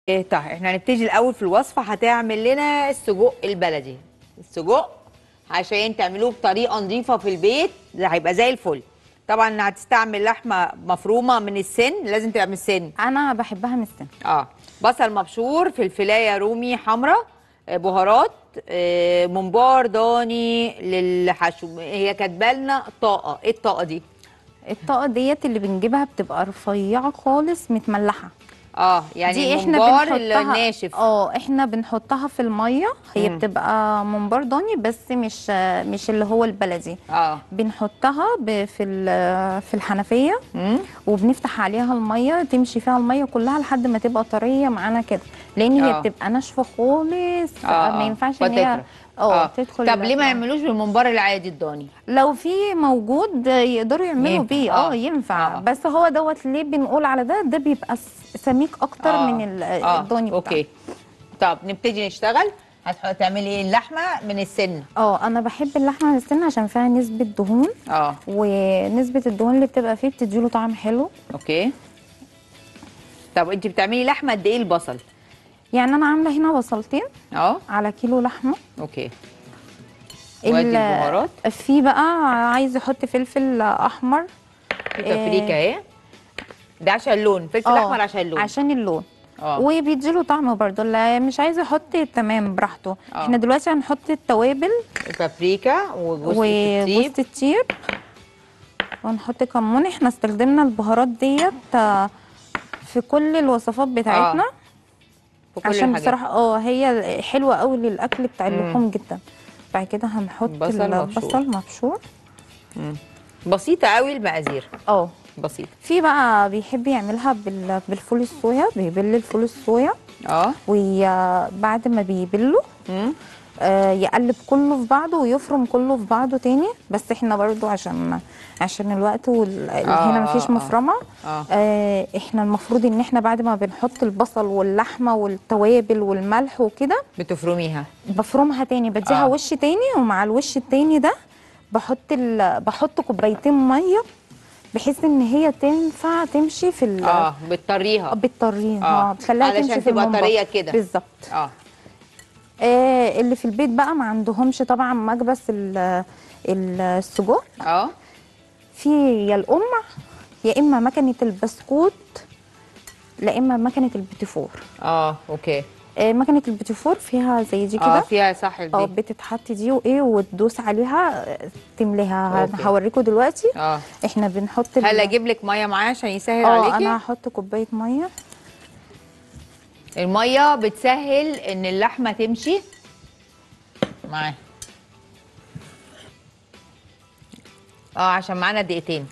إيه طيب احنا هنبتدي الاول في الوصفه هتعمل لنا السجق البلدي السجق عشان تعملوه بطريقه نظيفه في البيت ده هيبقى زي الفل طبعا هتستعمل لحمه مفرومه من السن لازم تبقى من السن انا بحبها من السن اه بصل مبشور فلفلايه رومي حمراء آه، بهارات آه، ممبار ضاني للحشو هي كاتبه لنا طاقه ايه الطاقه دي الطاقه ديت اللي بنجيبها بتبقى رفيعه خالص متملحه اه يعني دي احنا الممبار بنحطها الناشف اه احنا بنحطها في الميه هي مم. بتبقى ممبار ضاني بس مش مش اللي هو البلدي اه بنحطها ب- في ال- في الحنفيه مم. وبنفتح عليها الميه تمشي فيها الميه كلها لحد ما تبقى طريه معانا كده لان هي آه. بتبقى ناشفه خالص آه، ما آه. ينفعش ان هي فتفرق. اه تدخل طب ليه ما ال- يعملوش بالممبار العادي الضاني لو في موجود يقدروا يعملوا ينفع. بيه آه. اه ينفع آه. بس هو دوت ليه بنقول على ده ده بيبقى س- سميك اكتر آه. من ال- آه. الضاني بتاعه. اوكي طب نبتدي نشتغل هتح- تعملي ايه اللحمه من السن اه انا بحب اللحمه من السن عشان فيها نسبه دهون اه ونسبه الدهون اللي بتبقى فيه بتديله طعم حلو اوكي طب انت بتعملي لحمه قد ايه البصل يعني انا عامله هنا بصلتين اه على كيلو لحمه اوكي ال- وادي البهارات في بقى عايز يحط فلفل احمر في بابريكا اهي ده عشان اللون فلفل آه، احمر عشان اللون عشان اللون اه وبيديله طعم برضه اللي مش عايز يحط تمام براحته آه. احنا دلوقتي هنحط التوابل البابريكا وجوز وجوز الطيب الطيب ونحط كمون احنا استخدمنا البهارات ديت آه، في كل الوصفات بتاعتنا في كل عشان الحاجات. بصراحه اه هي حلوه قوي للاكل بتاع مم. اللحوم جدا بعد كده هنحط بصل مبشور. البصل مبشور بسيطه قوي المقادير اه بسيطه في بقى بيحب يعملها بال- بالفول الصويا بيبل الفول الصويا اه وبعد ما بيبله مم. آه، يقلب كله في بعضه ويفرم كله في بعضه تاني بس احنا برضو عشان عشان الوقت وال... آه، هنا مفيش آه، آه. مفرمه اه آه احنا المفروض ان احنا بعد ما بنحط البصل واللحمه والتوابل والملح وكده بتفرميها بفرمها تاني بديها آه. آه. وش تاني ومع الوش التاني ده بحط ال... بحط كوبايتين ميه بحيث ان هي تنفع تمشي في ال... اه بتطريها بتطريها آه. آه. بتخليها علشان تمشي في تبقى المنبر. طرية كده. بالظبط اه آه اللي في البيت بقى ما عندهمش طبعا مكبس ال- ال- السجق اه في يا القمع يا اما مكنه البسكوت لا اما مكنه البيتيفور اه اوكي آه مكنه البيتيفور فيها زي دي اه كده فيها صح اه دي بتتحط دي وايه وتدوس عليها آه، تملاها أوكي. هوريكم دلوقتي اه احنا بنحط ال- هل اجيب لك ميه معايا عشان يسهل اه عليكي انا هحط كوبايه ميه الميه بتسهل ان اللحمه تمشي معاها اه عشان معانا دقيقتين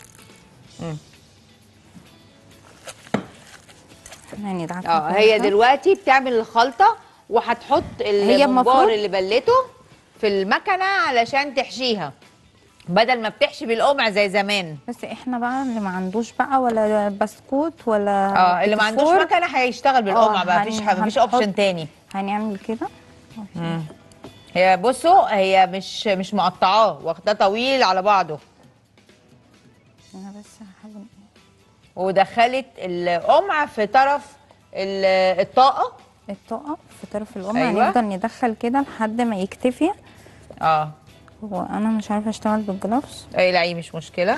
يعني ده اه هي دلوقتي بتعمل الخلطه وهتحط هي الممبار المفروض- اللي بلته في المكنه علشان تحشيها بدل ما بتحشي بالقمع زي زمان بس احنا بقى اللي ما عندوش بقى ولا بسكوت ولا اه اللي ما عندوش بيتيفور، مكنه هيشتغل بالقمع آه، بقى هن- مفيش مفيش هنحط- اوبشن تاني هنعمل كده هي بصوا هي مش مش مقطعاه واخداه طويل على بعضه انا بس هحاول ودخلت القمع في طرف ال- الطاقه الطاقة في طرف القمع أيوة. أيوة. هنفضل ندخل كده لحد ما يكتفي اه هو انا مش عارفه اشتغل بالجلافز اي لا مش مشكله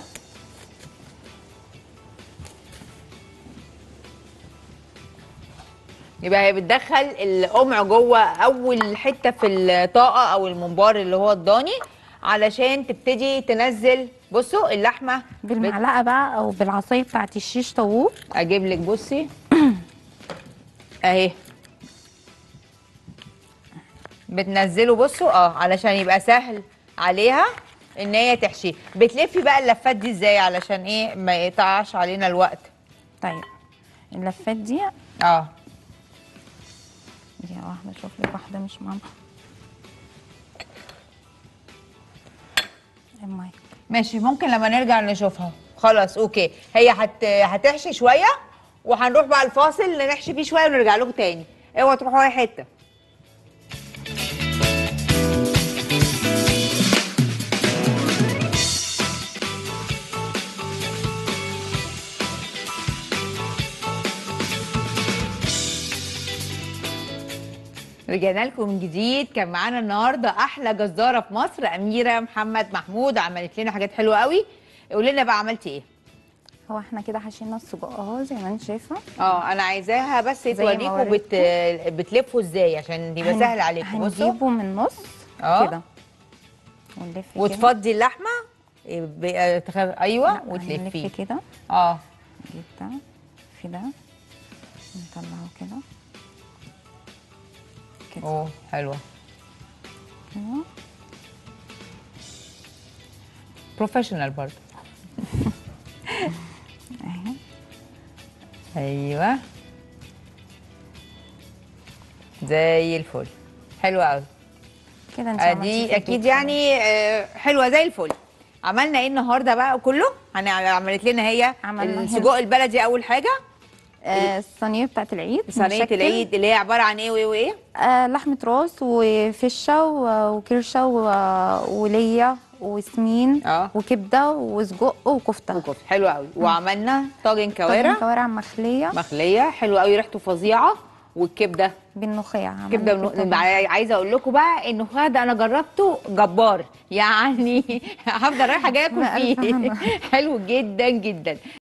يبقى هي بتدخل القمع جوه اول حته في الطاقه او الممبار اللي هو الضاني علشان تبتدي تنزل بصوا اللحمه بت- بالمعلقه بقى او بالعصايه بتاعت الشيش طاووق اجيب لك بصي اهي بتنزله بصوا اه علشان يبقى سهل عليها ان هي تحشيه بتلفي بقى اللفات دي ازاي علشان ايه ما يقطعش علينا الوقت طيب اللفات دي اه دي واحده اشوف لك واحده مش ماما المايك ماشي ممكن لما نرجع نشوفها خلاص اوكي هي هت... هتحشي شويه وهنروح بقى الفاصل نحشي فيه شويه ونرجع لكم تاني اوعوا تروحوا اي حته رجعنا لكم من جديد كان معانا النهارده احلى جزاره في مصر اميره محمد محمود عملت لنا حاجات حلوه قوي قولي لنا بقى عملتي ايه هو احنا كده حشينا السجق اهو زي ما انت شايفه اه انا عايزاها بس ما توريكم وريتكم. بت... بتلفوا ازاي عشان يبقى هن- سهل عليكم بصوا هنجيبه من النص اه. كده ونلف كده. وتفضي اللحمه ب... آه، تخ... ايوه لا، وتلفيه هنلف كده اه نجيب ده في ده نطلعه كده كده اوه حلوه كده بروفيشنال برضه اهي ايوه زي الفل حلوه قوي كده ان شاء الله دي نشوف اكيد البيت يعني آه، حلوه زي الفل عملنا ايه النهارده بقى كله هن- عملت لنا هي عملنا السجق البلدي اول حاجه آه الصينيه بتاعت العيد صينيه مشكل. العيد اللي هي عباره عن ايه وايه وايه آه لحمه راس وفشه و- وكرشه و- وليا وسمين اه. وكبده وسجق وكفته وكفته حلو قوي وعملنا طاجن طاجن كوارع كوارع مخليه مخليه حلو قوي ريحته فظيعه والكبده بالنخاع عملنا كبده من... عايزه اقول لكم بقى النخاع ده انا جربته جبار يعني هفضل رايحه جايه اكل بألف فيه هنا. حلو جدا جدا